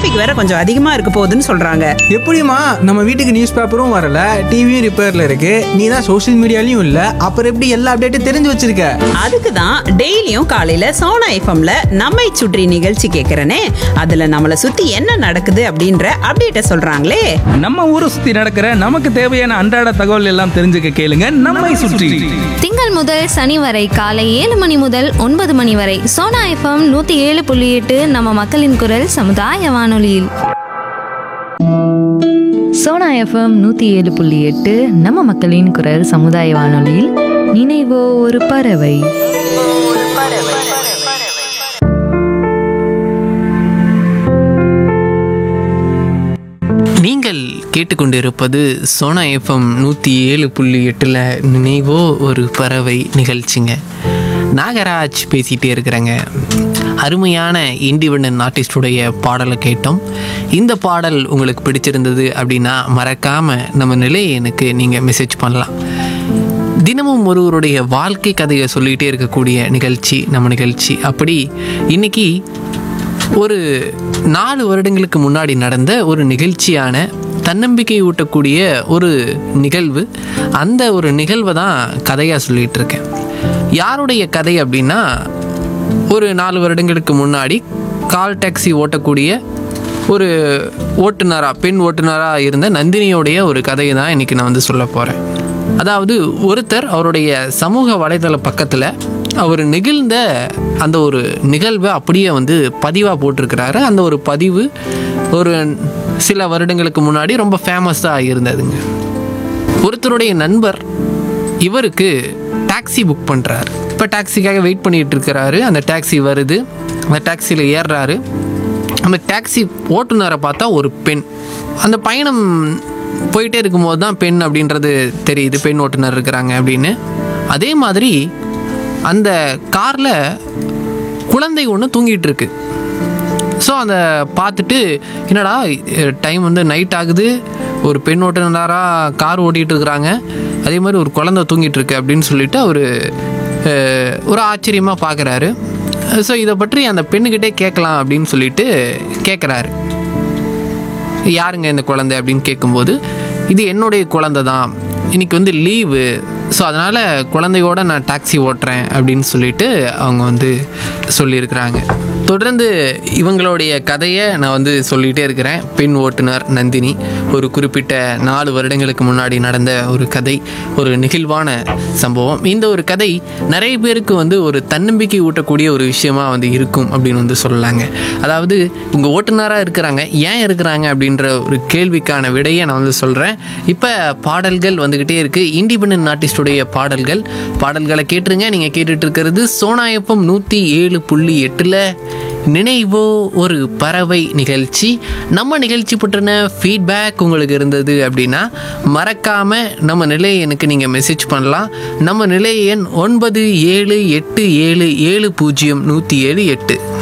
traffic வேற கொஞ்சம் அதிகமா இருக்க போகுதுன்னு சொல்றாங்க எப்படிம்மா நம்ம வீட்டுக்கு நியூஸ் பேப்பரும் வரல டிவியும் ரிப்பேர்ல இருக்கு நீ தான் சோஷியல் மீடியாலையும் இல்ல அப்புறம் எப்படி எல்லா அப்டேட்டும் தெரிஞ்சு வச்சிருக்க அதுக்கு தான் டெய்லியும் காலையில சோனா எஃப்எம்ல நம்மை சுற்றி நிகழ்ச்சி கேட்கறனே அதுல நம்மளை சுத்தி என்ன நடக்குது அப்படின்ற அப்டேட்ட சொல்றாங்களே நம்ம ஊரை சுத்தி நடக்கிற நமக்கு தேவையான அன்றாட தகவல் எல்லாம் தெரிஞ்சுக்க கேளுங்க நம்மை சுற்றி திங்கள் முதல் சனி வரை காலை ஏழு மணி முதல் ஒன்பது மணி வரை சோனா எஃப்எம் நூத்தி ஏழு புள்ளி எட்டு நம்ம மக்களின் குரல் சமுதாய வானொலியில் சோனா எஃப்எம் நூற்றி ஏழு புள்ளி எட்டு நம்ம மக்களின் குரல் சமுதாய வானொலியில் நினைவோ ஒரு பறவை நீங்கள் கேட்டுக்கொண்டிருப்பது சோனா எஃப்எம் நூற்றி ஏழு புள்ளி எட்டில் நினைவோ ஒரு பறவை நிகழ்ச்சிங்க நாகராஜ் பேசிகிட்டே இருக்கிறேங்க அருமையான இண்டிபெண்டன்ட் ஆர்டிஸ்டுடைய பாடலை கேட்டோம் இந்த பாடல் உங்களுக்கு பிடிச்சிருந்தது அப்படின்னா மறக்காமல் நம்ம நிலையனுக்கு நீங்கள் மெசேஜ் பண்ணலாம் தினமும் ஒருவருடைய வாழ்க்கை கதையை சொல்லிகிட்டே இருக்கக்கூடிய நிகழ்ச்சி நம்ம நிகழ்ச்சி அப்படி இன்னைக்கு ஒரு நாலு வருடங்களுக்கு முன்னாடி நடந்த ஒரு நிகழ்ச்சியான தன்னம்பிக்கை ஊட்டக்கூடிய ஒரு நிகழ்வு அந்த ஒரு நிகழ்வை தான் கதையாக சொல்லிகிட்டு இருக்கேன் யாருடைய கதை அப்படின்னா ஒரு நாலு வருடங்களுக்கு முன்னாடி கால் டாக்ஸி ஓட்டக்கூடிய ஒரு ஓட்டுநராக பெண் ஓட்டுநராக இருந்த நந்தினியோடைய ஒரு கதையை தான் இன்றைக்கி நான் வந்து சொல்ல போகிறேன் அதாவது ஒருத்தர் அவருடைய சமூக வலைதள பக்கத்தில் அவர் நிகழ்ந்த அந்த ஒரு நிகழ்வை அப்படியே வந்து பதிவாக போட்டிருக்கிறாரு அந்த ஒரு பதிவு ஒரு சில வருடங்களுக்கு முன்னாடி ரொம்ப ஃபேமஸாக இருந்ததுங்க ஒருத்தருடைய நண்பர் இவருக்கு டாக்ஸி புக் பண்ணுறாரு இப்போ டாக்ஸிக்காக வெயிட் பண்ணிட்டு இருக்கிறாரு அந்த டாக்ஸி வருது அந்த டாக்ஸியில் ஏறுறாரு அந்த டாக்ஸி ஓட்டுநரை பார்த்தா ஒரு பெண் அந்த பயணம் போயிட்டே இருக்கும்போது தான் பெண் அப்படின்றது தெரியுது பெண் ஓட்டுநர் இருக்கிறாங்க அப்படின்னு அதே மாதிரி அந்த காரில் குழந்தை ஒன்று தூங்கிட்டு இருக்கு ஸோ அதை பார்த்துட்டு என்னடா டைம் வந்து நைட் ஆகுது ஒரு பெண் ஓட்டுநராக கார் ஓட்டிகிட்டு இருக்கிறாங்க அதே மாதிரி ஒரு குழந்தை தூங்கிட்டு இருக்கு அப்படின்னு சொல்லிட்டு அவர் ஒரு ஆச்சரியமாக பார்க்குறாரு ஸோ இதை பற்றி அந்த பெண்ணுக்கிட்டே கேட்கலாம் அப்படின்னு சொல்லிட்டு கேட்குறாரு யாருங்க இந்த குழந்தை அப்படின்னு கேட்கும்போது இது என்னுடைய குழந்தை தான் இன்னைக்கு வந்து லீவு ஸோ அதனால் குழந்தையோட நான் டாக்ஸி ஓட்டுறேன் அப்படின்னு சொல்லிட்டு அவங்க வந்து சொல்லியிருக்கிறாங்க தொடர்ந்து இவங்களுடைய கதையை நான் வந்து சொல்லிகிட்டே இருக்கிறேன் பெண் ஓட்டுநர் நந்தினி ஒரு குறிப்பிட்ட நாலு வருடங்களுக்கு முன்னாடி நடந்த ஒரு கதை ஒரு நெகிழ்வான சம்பவம் இந்த ஒரு கதை நிறைய பேருக்கு வந்து ஒரு தன்னம்பிக்கை ஊட்டக்கூடிய ஒரு விஷயமா வந்து இருக்கும் அப்படின்னு வந்து சொல்லலாங்க அதாவது உங்கள் ஓட்டுநராக இருக்கிறாங்க ஏன் இருக்கிறாங்க அப்படின்ற ஒரு கேள்விக்கான விடையை நான் வந்து சொல்கிறேன் இப்போ பாடல்கள் வந்துக்கிட்டே இருக்குது இண்டிபெண்டன்ட் ஆர்டிஸ்டுடைய பாடல்கள் பாடல்களை கேட்டுருங்க நீங்கள் கேட்டுட்டு இருக்கிறது சோனாயப்பம் நூற்றி ஏழு புள்ளி எட்டில் நினைவோ ஒரு பறவை நிகழ்ச்சி நம்ம நிகழ்ச்சி பற்றின ஃபீட்பேக் உங்களுக்கு இருந்தது அப்படின்னா மறக்காமல் நம்ம நிலைய எனக்கு நீங்கள் மெசேஜ் பண்ணலாம் நம்ம நிலைய எண் ஒன்பது ஏழு எட்டு ஏழு ஏழு பூஜ்ஜியம் நூற்றி ஏழு எட்டு